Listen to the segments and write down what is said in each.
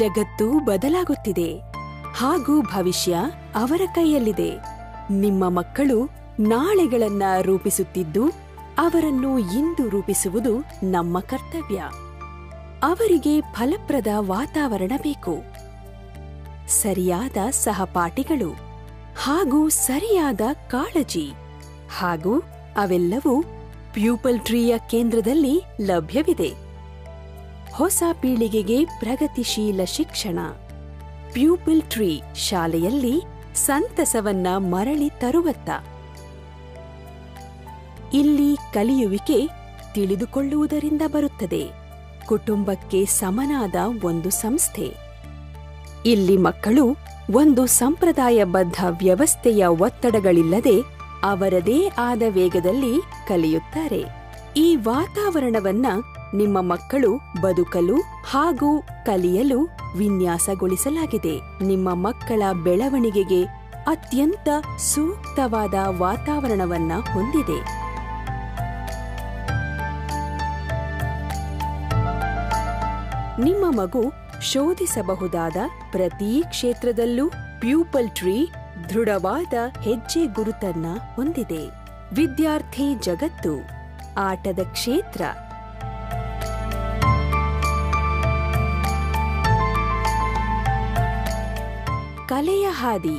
ಜಗತ್ತು ಬದಲಾಗುತ್ತಿದೆ ಹಾಗೂ ಭವಿಷ್ಯ ಅವರ ಕೈಯಲ್ಲಿದೆ ನಿಮ್ಮ ಮಕ್ಕಳು ನಾಳೆಗಳನ್ನ ರೂಪಿಸುತ್ತಿದ್ದು ಅವರನ್ನು ಇಂದು ರೂಪಿಸುವುದು ನಮ್ಮ ಕರ್ತವ್ಯ ಅವರಿಗೆ ಫಲಪ್ರದ ವಾತಾವರಣ ಬೇಕು ಸರಿಯಾದ ಸಹಪಾಠಿಗಳು ಹಾಗೂ ಸರಿಯಾದ ಕಾಳಜಿ ಹಾಗೂ ಅವೆಲ್ಲವೂ ಪ್ಯೂಪಲ್ ಟ್ರೀಯ ಕೇಂದ್ರದಲ್ಲಿ ಲಭ್ಯವಿದೆ ಹೊಸ ಪೀಳಿಗೆಗೆ ಪ್ರಗತಿಶೀಲ ಶಿಕ್ಷಣ ಪ್ಯೂಪಿಲ್ ಟ್ರೀ ಶಾಲೆಯಲ್ಲಿ ಸಂತಸವನ್ನ ಮರಳಿ ತರುವತ್ತ ಇಲ್ಲಿ ಕಲಿಯುವಿಕೆ ತಿಳಿದುಕೊಳ್ಳುವುದರಿಂದ ಬರುತ್ತದೆ ಕುಟುಂಬಕ್ಕೆ ಸಮನಾದ ಒಂದು ಸಂಸ್ಥೆ ಇಲ್ಲಿ ಮಕ್ಕಳು ಒಂದು ಸಂಪ್ರದಾಯಬದ್ಧ ವ್ಯವಸ್ಥೆಯ ಒತ್ತಡಗಳಿಲ್ಲದೆ ಅವರದೇ ಆದ ವೇಗದಲ್ಲಿ ಕಲಿಯುತ್ತಾರೆ ಈ ವಾತಾವರಣವನ್ನ ನಿಮ್ಮ ಮಕ್ಕಳು ಬದುಕಲು ಹಾಗೂ ಕಲಿಯಲು ವಿನ್ಯಾಸಗೊಳಿಸಲಾಗಿದೆ ನಿಮ್ಮ ಮಕ್ಕಳ ಬೆಳವಣಿಗೆಗೆ ಅತ್ಯಂತ ಸೂಕ್ತವಾದ ವಾತಾವರಣವನ್ನ ಹೊಂದಿದೆ ನಿಮ್ಮ ಮಗು ಶೋಧಿಸಬಹುದಾದ ಪ್ರತಿ ಕ್ಷೇತ್ರದಲ್ಲೂ ಪ್ಯೂಪಲ್ ಟ್ರೀ ದೃಢವಾದ ಹೆಜ್ಜೆ ಗುರುತನ್ನ ಹೊಂದಿದೆ ವಿದ್ಯಾರ್ಥಿ ಜಗತ್ತು ಆಟದ ಕ್ಷೇತ್ರ ಕಲೆಯ ಹಾದಿ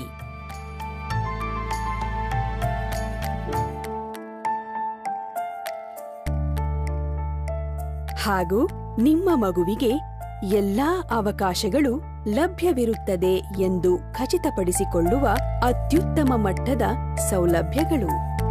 ಹಾಗೂ ನಿಮ್ಮ ಮಗುವಿಗೆ ಎಲ್ಲಾ ಅವಕಾಶಗಳು ಲಭ್ಯವಿರುತ್ತದೆ ಎಂದು ಖಚಿತಪಡಿಸಿಕೊಳ್ಳುವ ಅತ್ಯುತ್ತಮ ಮಟ್ಟದ ಸೌಲಭ್ಯಗಳು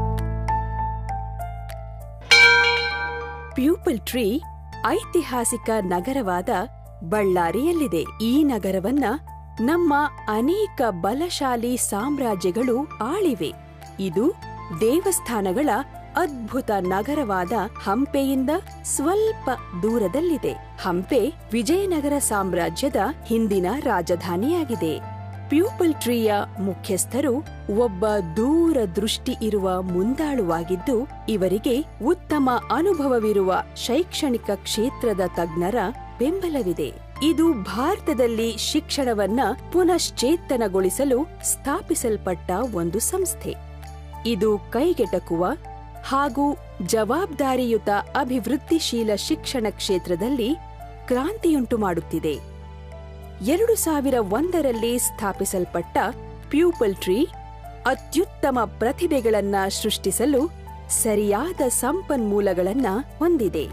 ಪ್ಯೂಪಲ್ ಟ್ರೀ ಐತಿಹಾಸಿಕ ನಗರವಾದ ಬಳ್ಳಾರಿಯಲ್ಲಿದೆ ಈ ನಗರವನ್ನ ನಮ್ಮ ಅನೇಕ ಬಲಶಾಲಿ ಸಾಮ್ರಾಜ್ಯಗಳು ಆಳಿವೆ ಇದು ದೇವಸ್ಥಾನಗಳ ಅದ್ಭುತ ನಗರವಾದ ಹಂಪೆಯಿಂದ ಸ್ವಲ್ಪ ದೂರದಲ್ಲಿದೆ ಹಂಪೆ ವಿಜಯನಗರ ಸಾಮ್ರಾಜ್ಯದ ಹಿಂದಿನ ರಾಜಧಾನಿಯಾಗಿದೆ ಪ್ಯೂಪಲ್ ಟ್ರೀಯ ಮುಖ್ಯಸ್ಥರು ಒಬ್ಬ ದೂರ ದೃಷ್ಟಿ ಇರುವ ಮುಂದಾಳುವಾಗಿದ್ದು ಇವರಿಗೆ ಉತ್ತಮ ಅನುಭವವಿರುವ ಶೈಕ್ಷಣಿಕ ಕ್ಷೇತ್ರದ ತಜ್ಞರ ಬೆಂಬಲವಿದೆ ಇದು ಭಾರತದಲ್ಲಿ ಶಿಕ್ಷಣವನ್ನ ಪುನಶ್ಚೇತನಗೊಳಿಸಲು ಸ್ಥಾಪಿಸಲ್ಪಟ್ಟ ಒಂದು ಸಂಸ್ಥೆ ಇದು ಕೈಗೆಟಕುವ ಹಾಗೂ ಜವಾಬ್ದಾರಿಯುತ ಅಭಿವೃದ್ಧಿಶೀಲ ಶಿಕ್ಷಣ ಕ್ಷೇತ್ರದಲ್ಲಿ ಕ್ರಾಂತಿಯುಂಟು ಮಾಡುತ್ತಿದೆ ಎರಡು ಸಾವಿರ ಒಂದರಲ್ಲಿ ಸ್ಥಾಪಿಸಲ್ಪಟ್ಟ ಪ್ಯೂಪಲ್ ಟ್ರೀ ಅತ್ಯುತ್ತಮ ಪ್ರತಿಭೆಗಳನ್ನ ಸೃಷ್ಟಿಸಲು ಸರಿಯಾದ ಸಂಪನ್ಮೂಲಗಳನ್ನ ಹೊಂದಿದೆ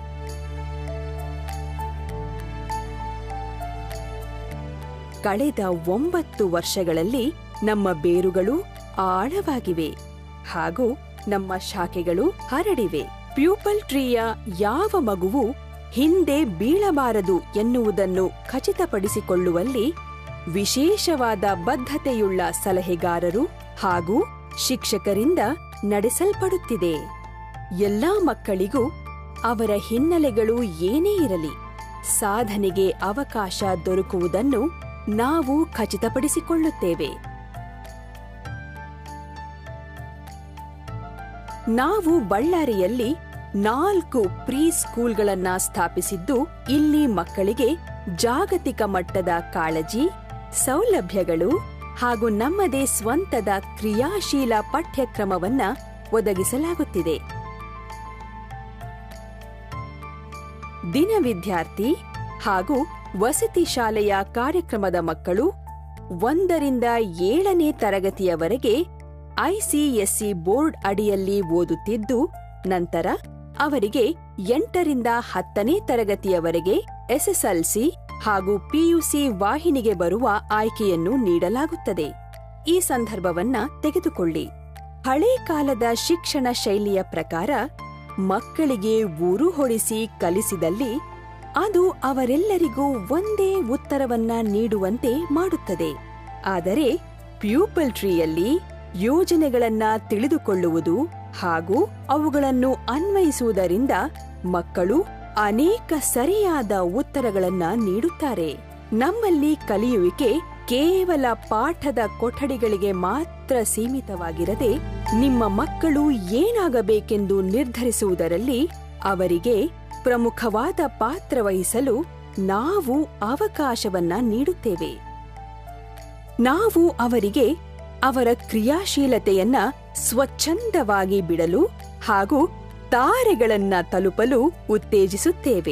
ಕಳೆದ ಒಂಬತ್ತು ವರ್ಷಗಳಲ್ಲಿ ನಮ್ಮ ಬೇರುಗಳು ಆಳವಾಗಿವೆ ಹಾಗೂ ನಮ್ಮ ಶಾಖೆಗಳು ಹರಡಿವೆ ಪ್ಯೂಪಲ್ ಟ್ರೀಯ ಯಾವ ಮಗುವು ಹಿಂದೆ ಬೀಳಬಾರದು ಎನ್ನುವುದನ್ನು ಖಚಿತಪಡಿಸಿಕೊಳ್ಳುವಲ್ಲಿ ವಿಶೇಷವಾದ ಬದ್ಧತೆಯುಳ್ಳ ಸಲಹೆಗಾರರು ಹಾಗೂ ಶಿಕ್ಷಕರಿಂದ ನಡೆಸಲ್ಪಡುತ್ತಿದೆ ಎಲ್ಲಾ ಮಕ್ಕಳಿಗೂ ಅವರ ಹಿನ್ನೆಲೆಗಳು ಏನೇ ಇರಲಿ ಸಾಧನೆಗೆ ಅವಕಾಶ ದೊರಕುವುದನ್ನು ನಾವು ಖಚಿತಪಡಿಸಿಕೊಳ್ಳುತ್ತೇವೆ ನಾವು ಬಳ್ಳಾರಿಯಲ್ಲಿ ನಾಲ್ಕು ಪ್ರೀ ಸ್ಕೂಲ್ಗಳನ್ನ ಸ್ಥಾಪಿಸಿದ್ದು ಇಲ್ಲಿ ಮಕ್ಕಳಿಗೆ ಜಾಗತಿಕ ಮಟ್ಟದ ಕಾಳಜಿ ಸೌಲಭ್ಯಗಳು ಹಾಗೂ ನಮ್ಮದೇ ಸ್ವಂತದ ಕ್ರಿಯಾಶೀಲ ಪಠ್ಯಕ್ರಮವನ್ನ ಒದಗಿಸಲಾಗುತ್ತಿದೆ ದಿನ ವಿದ್ಯಾರ್ಥಿ ಹಾಗೂ ವಸತಿ ಶಾಲೆಯ ಕಾರ್ಯಕ್ರಮದ ಮಕ್ಕಳು ಒಂದರಿಂದ ಏಳನೇ ತರಗತಿಯವರೆಗೆ ಐಸಿಎಸ್ಸಿ ಬೋರ್ಡ್ ಅಡಿಯಲ್ಲಿ ಓದುತ್ತಿದ್ದು ನಂತರ ಅವರಿಗೆ ಎಂಟರಿಂದ ಹತ್ತನೇ ತರಗತಿಯವರೆಗೆ ಎಸ್ಎಸ್ಎಲ್ಸಿ ಹಾಗೂ ಪಿಯುಸಿ ವಾಹಿನಿಗೆ ಬರುವ ಆಯ್ಕೆಯನ್ನು ನೀಡಲಾಗುತ್ತದೆ ಈ ಸಂದರ್ಭವನ್ನ ತೆಗೆದುಕೊಳ್ಳಿ ಹಳೇ ಕಾಲದ ಶಿಕ್ಷಣ ಶೈಲಿಯ ಪ್ರಕಾರ ಮಕ್ಕಳಿಗೆ ಊರು ಹೊಡಿಸಿ ಕಲಿಸಿದಲ್ಲಿ ಅದು ಅವರೆಲ್ಲರಿಗೂ ಒಂದೇ ಉತ್ತರವನ್ನ ನೀಡುವಂತೆ ಮಾಡುತ್ತದೆ ಆದರೆ ಪ್ಯೂಪಲ್ ಟ್ರೀಯಲ್ಲಿ ಯೋಜನೆಗಳನ್ನ ತಿಳಿದುಕೊಳ್ಳುವುದು ಹಾಗೂ ಅವುಗಳನ್ನು ಅನ್ವಯಿಸುವುದರಿಂದ ಮಕ್ಕಳು ಅನೇಕ ಸರಿಯಾದ ಉತ್ತರಗಳನ್ನ ನೀಡುತ್ತಾರೆ ನಮ್ಮಲ್ಲಿ ಕಲಿಯುವಿಕೆ ಕೇವಲ ಪಾಠದ ಕೊಠಡಿಗಳಿಗೆ ಮಾತ್ರ ಸೀಮಿತವಾಗಿರದೆ ನಿಮ್ಮ ಮಕ್ಕಳು ಏನಾಗಬೇಕೆಂದು ನಿರ್ಧರಿಸುವುದರಲ್ಲಿ ಅವರಿಗೆ ಪ್ರಮುಖವಾದ ಪಾತ್ರ ವಹಿಸಲು ನಾವು ಅವಕಾಶವನ್ನ ನೀಡುತ್ತೇವೆ ನಾವು ಅವರಿಗೆ ಅವರ ಕ್ರಿಯಾಶೀಲತೆಯನ್ನ ಸ್ವಚ್ಛಂದವಾಗಿ ಬಿಡಲು ಹಾಗೂ ತಾರೆಗಳನ್ನ ತಲುಪಲು ಉತ್ತೇಜಿಸುತ್ತೇವೆ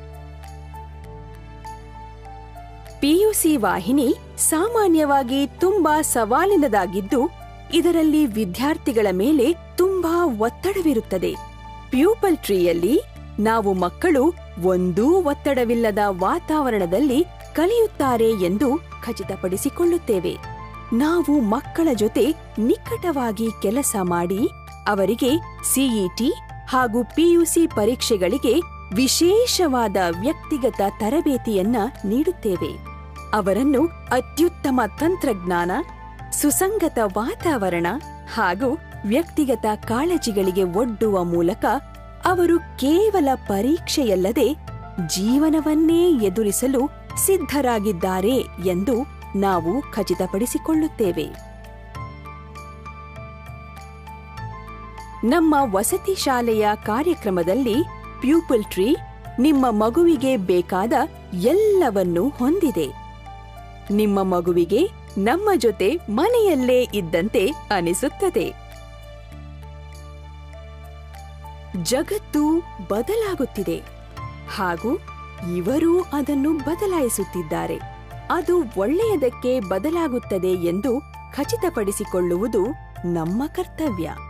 ಪಿಯುಸಿ ವಾಹಿನಿ ಸಾಮಾನ್ಯವಾಗಿ ತುಂಬಾ ಸವಾಲಿನದಾಗಿದ್ದು ಇದರಲ್ಲಿ ವಿದ್ಯಾರ್ಥಿಗಳ ಮೇಲೆ ತುಂಬಾ ಒತ್ತಡವಿರುತ್ತದೆ ಪ್ಯೂಪಲ್ ಟ್ರೀಯಲ್ಲಿ ನಾವು ಮಕ್ಕಳು ಒಂದೂ ಒತ್ತಡವಿಲ್ಲದ ವಾತಾವರಣದಲ್ಲಿ ಕಲಿಯುತ್ತಾರೆ ಎಂದು ಖಚಿತಪಡಿಸಿಕೊಳ್ಳುತ್ತೇವೆ ನಾವು ಮಕ್ಕಳ ಜೊತೆ ನಿಕಟವಾಗಿ ಕೆಲಸ ಮಾಡಿ ಅವರಿಗೆ ಸಿಇಟಿ ಹಾಗೂ ಪಿಯುಸಿ ಪರೀಕ್ಷೆಗಳಿಗೆ ವಿಶೇಷವಾದ ವ್ಯಕ್ತಿಗತ ತರಬೇತಿಯನ್ನ ನೀಡುತ್ತೇವೆ ಅವರನ್ನು ಅತ್ಯುತ್ತಮ ತಂತ್ರಜ್ಞಾನ ಸುಸಂಗತ ವಾತಾವರಣ ಹಾಗೂ ವ್ಯಕ್ತಿಗತ ಕಾಳಜಿಗಳಿಗೆ ಒಡ್ಡುವ ಮೂಲಕ ಅವರು ಕೇವಲ ಪರೀಕ್ಷೆಯಲ್ಲದೆ ಜೀವನವನ್ನೇ ಎದುರಿಸಲು ಸಿದ್ಧರಾಗಿದ್ದಾರೆ ಎಂದು ನಾವು ಖಚಿತಪಡಿಸಿಕೊಳ್ಳುತ್ತೇವೆ ನಮ್ಮ ವಸತಿ ಶಾಲೆಯ ಕಾರ್ಯಕ್ರಮದಲ್ಲಿ ಪ್ಯೂಪಲ್ ಟ್ರೀ ನಿಮ್ಮ ಮಗುವಿಗೆ ಬೇಕಾದ ಎಲ್ಲವನ್ನೂ ಹೊಂದಿದೆ ನಿಮ್ಮ ಮಗುವಿಗೆ ನಮ್ಮ ಜೊತೆ ಮನೆಯಲ್ಲೇ ಇದ್ದಂತೆ ಅನಿಸುತ್ತದೆ ಜಗತ್ತು ಬದಲಾಗುತ್ತಿದೆ ಹಾಗೂ ಇವರೂ ಅದನ್ನು ಬದಲಾಯಿಸುತ್ತಿದ್ದಾರೆ ಅದು ಒಳ್ಳೆಯದಕ್ಕೆ ಬದಲಾಗುತ್ತದೆ ಎಂದು ಖಚಿತಪಡಿಸಿಕೊಳ್ಳುವುದು ನಮ್ಮ ಕರ್ತವ್ಯ